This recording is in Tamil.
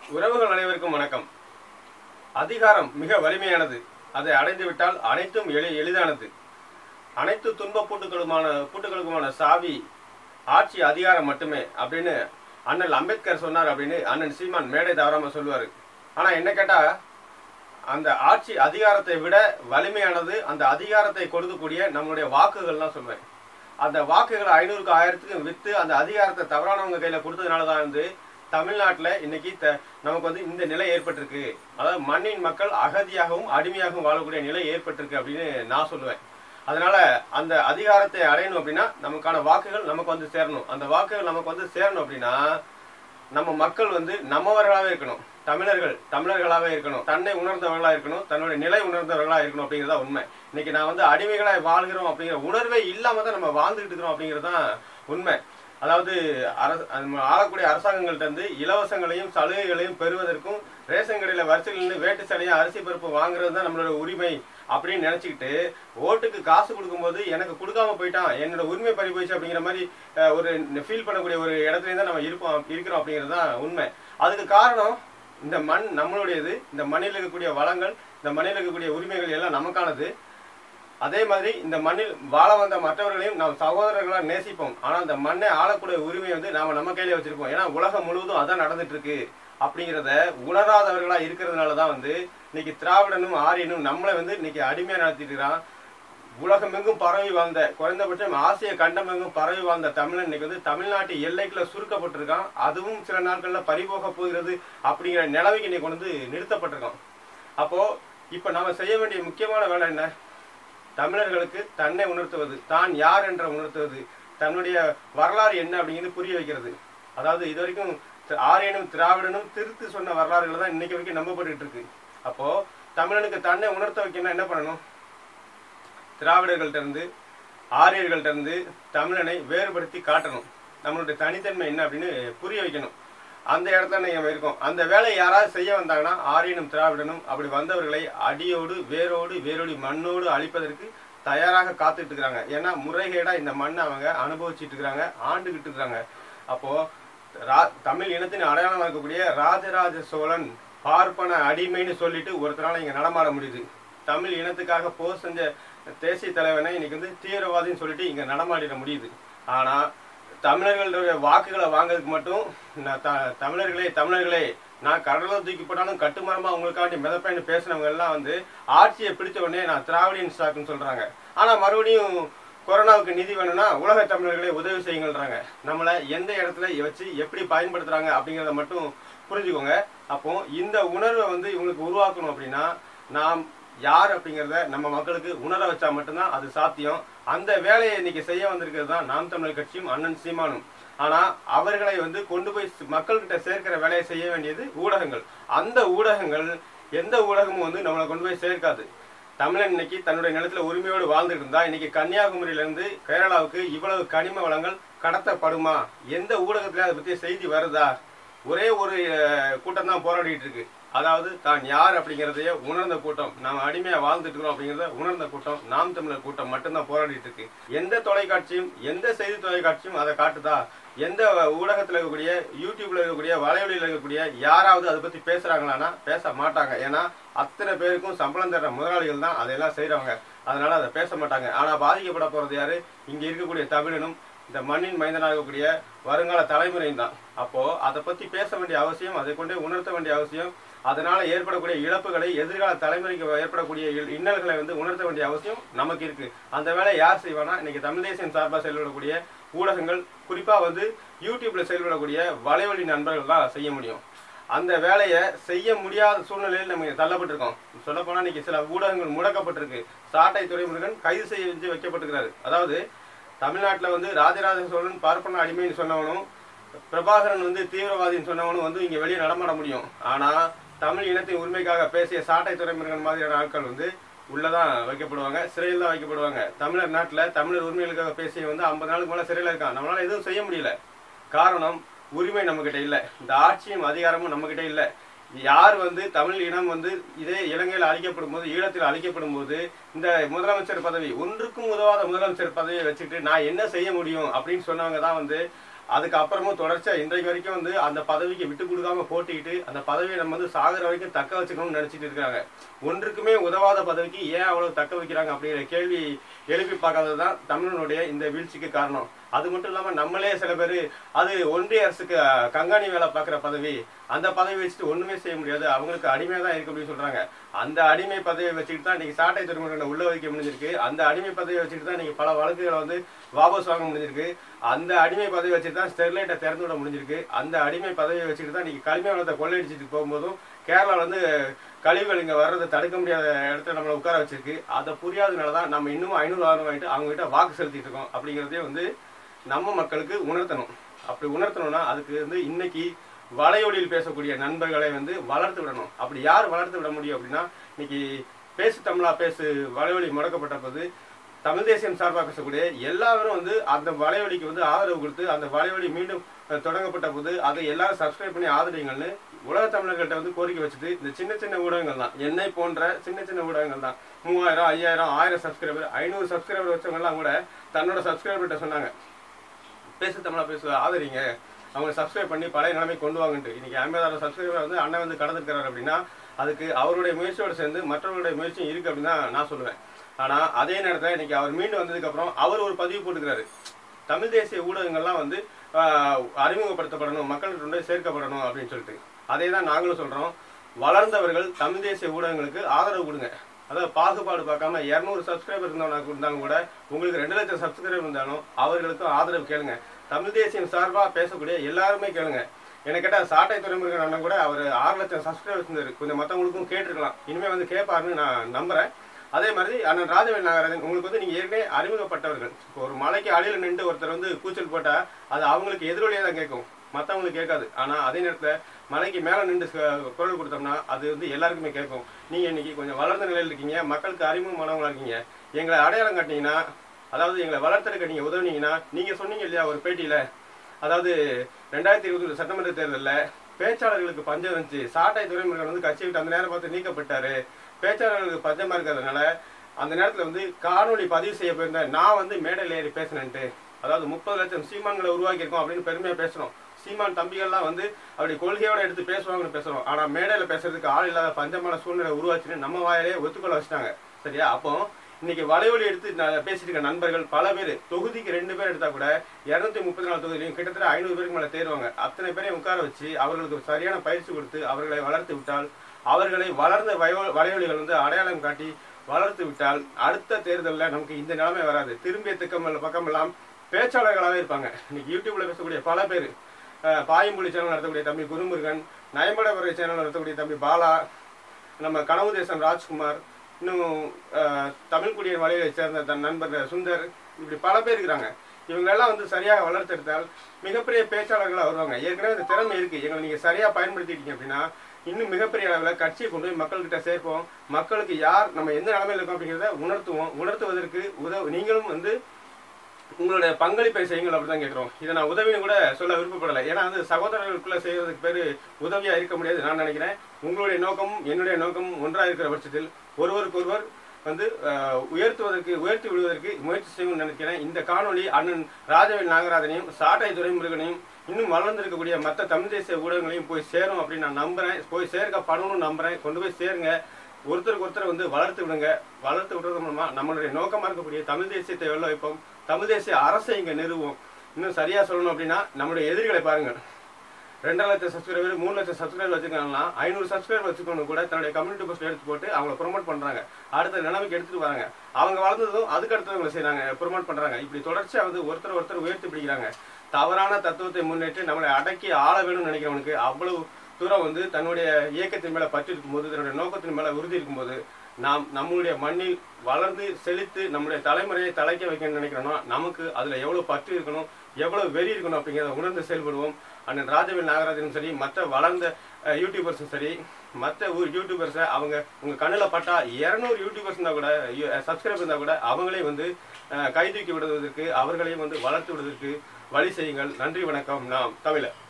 உறவுகள் அனைவருக்கும் வணக்கம் அதிகாரம் மிக வலிமையானது அதை அடைந்து விட்டால் அனைத்தும் எளி எளிதானது அனைத்து துன்ப பூட்டுகளுமான பூட்டுகளுக்குமான சாவி ஆட்சி அதிகாரம் மட்டுமே அப்படின்னு அண்ணல் அம்பேத்கர் சொன்னார் அப்படின்னு அண்ணன் சீமான் மேடை தவறாம சொல்லுவாரு ஆனா என்ன கேட்டா அந்த ஆட்சி அதிகாரத்தை விட வலிமையானது அந்த அதிகாரத்தை கொடுக்கக்கூடிய நம்மளுடைய வாக்குகள் தான் சொல்லுவேன் அந்த வாக்குகளை ஐநூறுக்கு ஆயிரத்துக்கு வித்து அந்த அதிகாரத்தை தவறானவங்க கையில கொடுத்ததுனால தான் வந்து தமிழ்நாட்டுல இன்னைக்கு த- நமக்கு வந்து இந்த நிலை ஏற்பட்டிருக்கு அதாவது மண்ணின் மக்கள் அகதியாகவும் அடிமையாகவும் வாழக்கூடிய நிலை ஏற்பட்டிருக்கு அப்படின்னு நான் சொல்லுவேன் அதனால அந்த அதிகாரத்தை அடையணும் அப்படின்னா நமக்கான வாக்குகள் நமக்கு வந்து சேரணும் அந்த வாக்குகள் நமக்கு வந்து சேரணும் அப்படின்னா நம்ம மக்கள் வந்து நம்மவர்களாவே இருக்கணும் தமிழர்கள் தமிழர்களாவே இருக்கணும் தன்னை உணர்ந்தவர்களா இருக்கணும் தன்னுடைய நிலை உணர்ந்தவர்களா இருக்கணும் அப்படிங்கறதா உண்மை இன்னைக்கு நான் வந்து அடிமைகளாய் வாழ்கிறோம் அப்படிங்கிற உணர்வே இல்லாம தான் நம்ம வாழ்ந்துகிட்டு இருக்கிறோம் அப்படிங்கிறது தான் உண்மை அதாவது அரசு நம்ம ஆளக்கூடிய அரசாங்கங்கள்ட்ட இருந்து இலவசங்களையும் சலுகைகளையும் பெறுவதற்கும் ரேஷன் கடையில வரிசையில் நின்று வேட்டு சடையா அரிசி பருப்பு வாங்குறது தான் நம்மளோட உரிமை அப்படின்னு நினைச்சுக்கிட்டு ஓட்டுக்கு காசு கொடுக்கும்போது எனக்கு கொடுக்காம போயிட்டான் என்னோட உரிமை பறி போயிடுச்சு அப்படிங்கிற மாதிரி அஹ், ஒரு ஃபீல் பண்ணக்கூடிய ஒரு இடத்துல தான் நம்ம இருப்போம் இருக்கிறோம் அப்படிங்கிறது தான் உண்மை அதுக்கு காரணம் இந்த மண் நம்மளுடையது இந்த மண்ணில் இருக்கக்கூடிய வளங்கள் இந்த மண்ணில் இருக்கக்கூடிய உரிமைகள் எல்லாம் நமக்கானது அதே மாதிரி இந்த மண்ணில் வாழ வந்த மற்றவர்களையும் நாம் சகோதரர்களா நேசிப்போம் ஆனா இந்த மண்ணை ஆளக்கூடிய உரிமை வந்து நாம நம்ம கையில வச்சிருப்போம் ஏன்னா உலகம் முழுவதும் அதான் நடந்துட்டு இருக்கு அப்படிங்கிறத உணராதவர்களா இருக்கிறதுனால தான் வந்து இன்னைக்கு திராவிடனும் ஆரியனும் நம்மளை வந்து இன்னைக்கு அடிமையா நடத்திட்டு இருக்கிறான் உலகமெங்கும் பரவி வாழ்ந்த குறைந்தபட்சம் ஆசிய கண்டமெங்கும் பரவி வாழ்ந்த தமிழன் இன்னைக்கு வந்து தமிழ்நாட்டு எல்லைக்குள்ள சுருக்கப்பட்டிருக்கான் அதுவும் சில நாட்கள்ல பறிபோக போகிறது அப்படிங்கிற நிலைமைக்கு இன்னைக்கு கொண்டு வந்து நிறுத்தப்பட்டிருக்கான் அப்போ இப்ப நாம செய்ய வேண்டிய முக்கியமான வேலை என்ன தமிழர்களுக்கு தன்னை உணர்த்துவது தான் யார் என்ற உணர்த்துவது தன்னுடைய வரலாறு என்ன அப்படிங்கிறது புரிய வைக்கிறது அதாவது இது வரைக்கும் தி- ஆரியனும் திராவிடனும் திருத்து சொன்ன வரலாறுகள் தான் இன்னைக்கு வரைக்கும் நம்பப்பட்டுட்டு இருக்கு அப்போ தமிழனுக்கு தன்னை உணர்த்த வைக்கணும்னா என்ன பண்ணணும் திராவிடர்கள்ட்ட இருந்து ஆரியர்கள்ட்ட இருந்து தமிழனை வேறுபடுத்தி காட்டணும் நம்மளுடைய தனித்தன்மை என்ன அப்படின்னு புரிய வைக்கணும் அந்த இடத்துல நம்ம இருக்கோம் அந்த வேலையை யாராவது செய்ய வந்தாங்கன்னா ஆரியனும் திராவிடனும் அப்படி வந்தவர்களை அடியோடு வேரோடு வேரோடி மண்ணோடு அழிப்பதற்கு தயாராக காத்துட்டு இருக்கிறாங்க ஏன்னா முறைகேடா இந்த மண்ணை அவங்க அனுபவிச்சுட்டு இருக்கிறாங்க ஆண்டுகிட்டு இருக்கிறாங்க அப்போ ரா- தமிழ் இனத்தின் அடையாளமா இருக்கக்கூடிய ராஜராஜ சோழன் பார்ப்பன அடிமைன்னு சொல்லிட்டு ஒருத்தரால இங்க நடமாட முடியுது தமிழ் இனத்துக்காக போர் செஞ்ச தேசிய தலைவனை இன்னைக்கு வந்து தீவிரவாதின்னு சொல்லிட்டு இங்க நடமாடிட முடியுது ஆனா தமிழர்களுடைய வாக்குகளை வாங்குறதுக்கு மட்டும் நான் த- தமிழர்களே தமிழர்களே நான் கடலை தூக்கி போட்டாலும் கட்டுமரமா உங்களுக்காண்டி மிதப்பேன்னு பேசினவங்க எல்லாம் வந்து ஆட்சியை பிடிச்ச உடனே நான் திராவிடியன் ஸ்டாக்னு சொல்றாங்க ஆனா மறுபடியும் கொரோனாவுக்கு நிதி வேணும்னா உலக தமிழர்களே உதவி செய்யுங்கன்றாங்க நம்மளை எந்த இடத்துல வச்சு எப்படி பயன்படுத்துறாங்க அப்படிங்கறத மட்டும் புரிஞ்சுக்கோங்க அப்போ இந்த உணர்வை வந்து இவங்களுக்கு உருவாக்கணும் அப்படின்னா நாம் யார் அப்படிங்கறத நம்ம மக்களுக்கு உணர வச்சா மட்டும்தான் அது சாத்தியம் அந்த வேலையை இன்னைக்கு செய்ய வந்திருக்கிறது தான் நாம் தமிழர் கட்சியும் அண்ணன் சீமானும் ஆனா அவர்களை வந்து கொண்டு போய் சி- மக்கள்கிட்ட சேர்க்கிற வேலையை செய்ய வேண்டியது ஊடகங்கள் அந்த ஊடகங்கள் எந்த ஊடகமும் வந்து நம்மளை கொண்டு போய் சேர்க்காது தமிழன் இன்னைக்கு தன்னுடைய நிலத்துல உரிமையோடு வாழ்ந்துட்டு இருந்தா இன்னைக்கு கன்னியாகுமரியில இருந்து கேரளாவுக்கு இவ்வளவு கனிம வளங்கள் கடத்தப்படுமா எந்த ஊடகத்துல அதை பத்தி செய்தி வருதா ஒரே ஒரு கூட்டம் தான் போராடிட்டு இருக்கு அதாவது தான் யார் அப்படிங்கறதைய உணர்ந்த கூட்டம் நாம் அடிமையா வாழ்ந்துட்டு இருக்கிறோம் அப்படிங்கறத உணர்ந்த கூட்டம் நாம் தமிழர் கூட்டம் மட்டும்தான் போராடிட்டு இருக்கு எந்த தொலைக்காட்சியும் எந்த செய்தி தொலைக்காட்சியும் அதை காட்டுதா எந்த ஊடகத்துல இருக்கக்கூடிய யூடியூப்ல இருக்கக்கூடிய வலைவலியில் இருக்கக்கூடிய யாராவது அதை பத்தி பேசுறாங்களான்னா பேச மாட்டாங்க ஏன்னா அத்தனை பேருக்கும் சம்பளம் தர்ற முதலாளிகள் தான் அதையெல்லாம் செய்றவங்க அதனால அதை பேச மாட்டாங்க ஆனா பாதிக்கப்பட போறது யாரு இங்க இருக்கக்கூடிய தமிழனும் இந்த மண்ணின் மைந்தனாக இருக்கக்கூடிய வருங்கால தலைமுறையும் தான் அப்போ அதை பத்தி பேச வேண்டிய அவசியம் அதை கொண்டே உணர்த்த வேண்டிய அவசியம் அதனால ஏற்படக்கூடிய இழப்புகளை எதிர்கால தலைமுறைக்கு ஏற்படக்கூடிய இல்- இன்னல்களை வந்து உணர்த்த வேண்டிய அவசியம் நமக்கு இருக்கு அந்த வேலையை யார் செய்வானா இன்னைக்கு தமிழ் தேசியம் சார்பாக செயல்படக்கூடிய ஊடகங்கள் குறிப்பா வந்து யூடியூப்ல செயல்படக்கூடிய வலைவழி நண்பர்கள் தான் செய்ய முடியும் அந்த வேலையை செய்ய முடியாத சூழ்நிலையில் நம்ம தள்ளப்பட்டிருக்கோம் சொல்ல போனா இன்னைக்கு சில ஊடகங்கள் முடக்கப்பட்டிருக்கு சாட்டை துறைமுருகன் கைது செய்து வைக்கப்பட்டிருக்கிறாரு அதாவது தமிழ்நாட்டுல வந்து ராஜராஜ சோழன் பார்ப்பன அடிமைன்னு சொன்னவனும் பிரபாகரன் வந்து தீவிரவாதின்னு சொன்னவனும் வந்து இங்க வெளியே நடமாட முடியும் ஆனா தமிழ் இனத்தின் உரிமைக்காக பேசிய சாட்டை துறைமுருகன் மாதிரியான ஆட்கள் வந்து உள்ளதான் வைக்கப்படுவாங்க சிறையில் தான் வைக்கப்படுவாங்க தமிழர் நாட்டுல தமிழர் உரிமைகளுக்காக பேசிய வந்து ஐம்பது நாளுக்கு மேல சிறையில இருக்கான் நம்மளால எதுவும் செய்ய முடியல காரணம் உரிமை நம்ம கிட்ட இல்ல இந்த ஆட்சியும் அதிகாரமும் நம்ம கிட்ட இல்ல யார் வந்து தமிழ் இனம் வந்து இதே இலங்கையில் அழிக்கப்படும் போது ஈழத்தில் அழிக்கப்படும் போது இந்த முதலமைச்சர் பதவி ஒன்றுக்கும் உதவாத முதலமைச்சர் பதவியை வச்சுட்டு நான் என்ன செய்ய முடியும் அப்படின்னு சொன்னவங்க தான் வந்து அதுக்கப்புறமும் தொடர்ச்சியா இன்றைக்கு வரைக்கும் வந்து அந்த பதவிக்கு விட்டு கொடுக்காம போட்டிக்கிட்டு அந்த பதவியை நம்ம வந்து சாகுற வரைக்கும் தக்க வச்சுக்கணும்னு நினைச்சிட்டு இருக்காங்க ஒன்றுக்குமே உதவாத பதவிக்கு ஏன் அவ்வளவு தக்க வைக்கிறாங்க அப்படிங்கிற கேள்வி எழுப்பி பார்க்காததுதான் தமிழனுடைய இந்த வீழ்ச்சிக்கு காரணம் அது மட்டும் இல்லாம நம்மளே சில பேர் அது ஒன்றிய அரசுக்கு அஹ், கங்காணி வேலை பார்க்குற பதவி அந்த பதவி வச்சுட்டு ஒண்ணுமே செய்ய முடியாது அவங்களுக்கு அடிமையா தான் இருக்கு அப்படின்னு சொல்றாங்க அந்த அடிமை பதவியை வச்சுட்டு தான் இன்னைக்கு சாட்டை துறைமுகங்களை உள்ள வைக்க முடிஞ்சிருக்கு அந்த அடிமை பதவியை வச்சுட்டு தான் இன்னைக்கு பல வழக்குகளை வந்து வாபஸ் வாங்க முடிஞ்சிருக்கு அந்த அடிமை பதவி வச்சுட்டு தான் ஸ்டெர்லைட்டை திறந்து விட முடிஞ்சிருக்கு அந்த அடிமை பதவியை வச்சுட்டு தான் இன்னைக்கு கல்வி வளத்தை கொள்ளையடிச்சிட்டு போகும்போதும் கேரளால வந்து கழிவுகள் இங்க வர்றதை தடுக்க முடியாத இடத்துல நம்மளை உட்கார வச்சிருக்கு அதை புரியாதனால தான் நம்ம இன்னும் ஐநூறு ஆயிரம் வாங்கிட்டு அவங்க கிட்ட வாக்கு செலுத்திட்டு இருக்கோம் அப்படிங்கிறதே வந்து நம்ம மக்களுக்கு உணர்த்தணும் அப்படி உணர்த்தணும்னா அதுக்கு வந்து இன்னைக்கு வலையொலியில் பேசக்கூடிய நண்பர்களை வந்து வளர்த்து விடணும் அப்படி யார் வளர்த்து விட முடியும் அப்படின்னா இன்னைக்கு பேசு தமிழா பேசு வலையொலி முடக்கப்பட்ட போது தமிழ் தேசியம் சார்பாக பேசக்கூடிய எல்லாரும் வந்து அந்த வலைவலிக்கு வந்து ஆதரவு கொடுத்து அந்த வலைவலி மீண்டும் அஹ், தொடங்கப்பட்ட போது அதை எல்லாரும் சப்ஸ்கிரைப் பண்ணி ஆதரிங்கள்னு உலக தமிழர்கள்ட்ட வந்து கோரிக்கை வச்சுட்டு இந்த சின்ன சின்ன ஊடகங்கள் தான் என்னை போன்ற சின்ன சின்ன ஊடகங்கள் தான் மூவாயிரம் ஐயாயிரம் ஆயிரம் சப்ஸ்கிரைபர் ஐநூறு சப்ஸ்கிரைபர் வச்சவங்க எல்லாம் கூட தன்னோட சப்ஸ்கிரைபர்கிட்ட சொன்னாங்க பேசு தமிழா பேசு ஆதரிங்க அவங்க சப்ஸ்கிரைப் பண்ணி பழைய நிலைமை கொண்டு வாங்கன்ட்டு இன்னைக்கு ஐம்பதாயிரம் சப்ஸ்கிரைபர் வந்து அண்ணன் வந்து கடந்திருக்கிறார் அப்படின்னா அதுக்கு அவருடைய முயற்சியோட சேர்ந்து மற்றவர்களுடைய முயற்சியும் இருக்கு அப்படின்னு தான் நான் சொல்லுவேன் ஆனா அதே நேரத்தில் இன்னைக்கு அவர் மீண்டும் வந்ததுக்கு அப்புறம் அவர் ஒரு பதிவு போட்டுக்கிறாரு தமிழ் தேசிய ஊடகங்கள்லாம் வந்து ஆஹ், அறிமுகப்படுத்தப்படணும் மக்களுக்கு கொண்டு போய் சேர்க்கப்படணும் அப்படின்னு சொல்லிட்டு அதே தான் நாங்களும் சொல்றோம் வளர்ந்தவர்கள் தமிழ் தேசிய ஊடகங்களுக்கு ஆதரவு கொடுங்க அதாவது பாகுபாடு பார்க்காம இரநூறு சப்ஸ்கிரைபர் இருந்தவங்க இருந்தாலும் கூட உங்களுக்கு ரெண்டு லட்சம் சப்ஸ்கிரைபர் இருந்தாலும் அவர்களுக்கும் ஆதரவு கேளுங்க தமிழ் தேசியம் சார்பா பேசக்கூடிய எல்லாருமே கேளுங்க எனக்கு கேட்டா சாட்டை துறைமுருகன் அண்ணன் கூட அவர் ஆறு லட்சம் சப்ஸ்கிரைபர்ஸ் இருந்தாரு கொஞ்சம் மற்றவங்களுக்கும் கேட்டிருக்கலாம் இனிமே வந்து கேட்பாருன்னு நான் நம்புறேன் அதே மாதிரி அண்ணன் ராஜவேல் நாகராஜன் உங்களுக்கு வந்து நீங்க ஏற்கனவே அறிமுகப்பட்டவர்கள் இப்போ ஒரு மலைக்கு அடியில் நின்று ஒருத்தர் வந்து கூச்சல் போட்டா அது அவங்களுக்கு எதிரொலியா தான் கேட்கும் மற்றவங்களுக்கு கேட்காது ஆனா அதே நேரத்துல மலைக்கு மேல நின்று ச- குரல் கொடுத்தோம்னா அது வந்து எல்லாருக்குமே கேட்கும் நீங்க இன்னைக்கு கொஞ்சம் வளர்ந்த நிலையில் இருக்கீங்க மக்களுக்கு அறிமுகமானவங்களா இருக்கீங்க எங்களை அடையாளம் காட்டினீங்கன்னா அதாவது எங்களை வளர்த்தெடுக்க நீங்க உதவுனீங்கன்னா நீங்க சொன்னீங்க இல்லையா ஒரு பேட்டியில அதாவது ரெண்டாயிரத்தி இருபது சட்டமன்ற தேர்தல்ல பேச்சாளர்களுக்கு பஞ்சம் இருந்துச்சு சாட்டை துறைமுருகன் வந்து கட்சியை விட்டு அந்த நேரம் பார்த்து நீக்கப்பட்டாரு பேச்சாளர்களுக்கு பஞ்சமா இருக்கிறதுனால அந்த நேரத்துல வந்து காணொளி பதிவு செய்ய போயிருந்தேன் நான் வந்து மேடையில் ஏறி பேசினேன்ட்டு அதாவது முப்பது லட்சம் சீமான்களை உருவாக்கி இருக்கோம் அப்படின்னு பெருமையா பேசணும் சீமான் தம்பிகள்லாம் வந்து அப்படி கொள்கையோட எடுத்து பேசுவாங்கன்னு பேசுறோம் ஆனா மேடையில பேசுறதுக்கு ஆள் இல்லாத பஞ்சமான சூழ்நிலை உருவாச்சுன்னு நம்ம வாயிலே ஒத்துக்கொள்ள வச்சுட்டாங்க சரியா அப்போ இன்னைக்கு வலைவலி எடுத்து நான் பேசிட்டு இருக்க நண்பர்கள் பல பேர் தொகுதிக்கு ரெண்டு பேர் எடுத்தா கூட இருநூத்தி முப்பத்தி நாலு தொகுதியிலையும் கிட்டத்தட்ட ஐநூறு பேருக்கு மேல தேர்வாங்க அத்தனை பேரையும் உட்கார வச்சு அவர்களுக்கு சரியான பயிற்சி கொடுத்து அவர்களை வளர்த்து விட்டால் அவர்களை வளர்ந்த வயோ- வலைவலிகள் வந்து அடையாளம் காட்டி வளர்த்து விட்டால் அடுத்த தேர்தலில் நமக்கு இந்த நிலைமை வராது திரும்பிய திக்கம் பக்கமெல்லாம் பேச்சாளர்களாகவே இருப்பாங்க இன்னைக்கு யூடியூப்ல பேசக்கூடிய பல பேர் அஹ், பாயம்புலி சேனல் நடத்தக்கூடிய தம்பி குருமுருகன் நயம்படபுரை சேனல் நடத்தக்கூடிய தம்பி பாலா நம்ம கனவு தேசம் ராஜ்குமார் இன்னும் அஹ், தமிழ் குடியின் வலையை சேர்ந்த தன் நண்பர் சுந்தர் இப்படி பல பேர் இருக்கிறாங்க இவங்களெல்லாம் வந்து சரியாக வளர்த்தெடுத்தால் மிகப்பெரிய பேச்சாளர்களாக வருவாங்க ஏற்கனவே இந்த திறமை இருக்கு எங்களை நீங்க சரியா பயன்படுத்திட்டீங்க அப்படின்னா இன்னும் மிகப்பெரிய அளவில் கட்சியை கொண்டு போய் மக்கள்கிட்ட சேர்ப்போம் மக்களுக்கு யார் நம்ம எந்த நிலைமையில் இருக்கோம் அப்படிங்கிறத உணர்த்துவோம் உணர்த்துவதற்கு உதவு நீங்களும் வந்து உங்களுடைய பங்களிப்பை செய்யுங்கள் அப்படிதான் கேட்கிறோம் இதை நான் உதவின்னு கூட சொல்ல விருப்பப்படலை ஏன்னா வந்து சகோதரர்களுக்குள்ள செய்வதற்கு பேரு உதவியா இருக்க முடியாது நான் நினைக்கிறேன் உங்களுடைய நோக்கமும் என்னுடைய நோக்கமும் ஒன்றா இருக்கிற பட்சத்தில் ஒருவருக்கொருவர் வந்து அஹ், உயர்த்துவதற்கு உயர்த்தி விடுவதற்கு முயற்சி செய்யணும்னு நினைக்கிறேன் இந்த காணொளி அண்ணன் ராஜவேல் நாகராஜனையும் சாட்டை துரைமுருகனையும் இன்னும் வளர்ந்திருக்கக்கூடிய மற்ற தமிழ் தேசிய ஊடகங்களையும் போய் சேரும் அப்படின்னு நான் நம்புறேன் போய் சேர்க்கப்படணும்னு நம்புறேன் கொண்டு போய் சேருங்க ஒருத்தருக்கு ஒருத்தர் வந்து வளர்த்து விடுங்க வளர்த்து விடுறது மூலமா நம்மளுடைய நோக்கமா இருக்கக்கூடிய தமிழ் தேசியத்தை வெள்ள வைப்போம் தமிழ் தேசிய அரசை இங்க நிறுவோம் இன்னும் சரியா சொல்லணும் அப்படின்னா நம்மளுடைய எதிரிகளை பாருங்க ரெண்டரை லட்சம் சப்ஸ்கிரைபர் மூணு லட்சம் சப்ஸ்கிரைபர் வச்சிருக்காங்கன்னா ஐநூறு சப்ஸ்கிரைபர் வச்சுக்கணும் கூட தன்னுடைய கம்யூனிட்டி போஸ்ட் எடுத்து போட்டு அவங்கள ப்ரொமோட் பண்றாங்க அடுத்த நிலைமைக்கு எடுத்துட்டு வராங்க அவங்க வளர்ந்ததும் அதுக்கு அடுத்தவங்களை செய்றாங்க ப்ரொமோட் பண்றாங்க இப்படி தொடர்ச்சியா வந்து ஒருத்தர் ஒருத்தர் உயர்த்தி பிடிக்கிறாங்க தவறான தத்துவத்தை முன்னேற்றி நம்மளை அடக்கி ஆள வேணும்னு நினைக்கிறவனுக்கு அவ்வளவு தூரம் வந்து தன்னுடைய இயக்கத்தின் மேல பற்றி இருக்கும்போது தன்னுடைய நோக்கத்தின் மேல உறுதி இருக்கும்போது நாம் நம்மளுடைய மண்ணில் வளர்ந்து செழித்து நம்முடைய தலைமுறையை தலைக்க வைக்கணும்னு நினைக்கிறோம்னா நமக்கு அதுல எவ்வளவு பற்று இருக்கணும் எவ்வளவு வெறி இருக்கணும் அப்படிங்கிறத உணர்ந்து செயல்படுவோம் அண்ணன் ராஜவேல் நாகராஜனும் சரி மற்ற வளர்ந்த அஹ், யூடியூபர்ஸும் சரி மற்ற ஊர் யூடியூபர்ஸை அவங்க உங்க கண்ணில் பட்டா இருநூறு யூடியூபர்ஸ் இருந்தா கூட சப்ஸ்கிரைபர் இருந்தா கூட அவங்களே வந்து அஹ், கை தூக்கி விடுவதற்கு அவர்களையும் வந்து வளர்த்து விடுவதற்கு வழி செய்யுங்கள் நன்றி வணக்கம் நாம் தமிழர்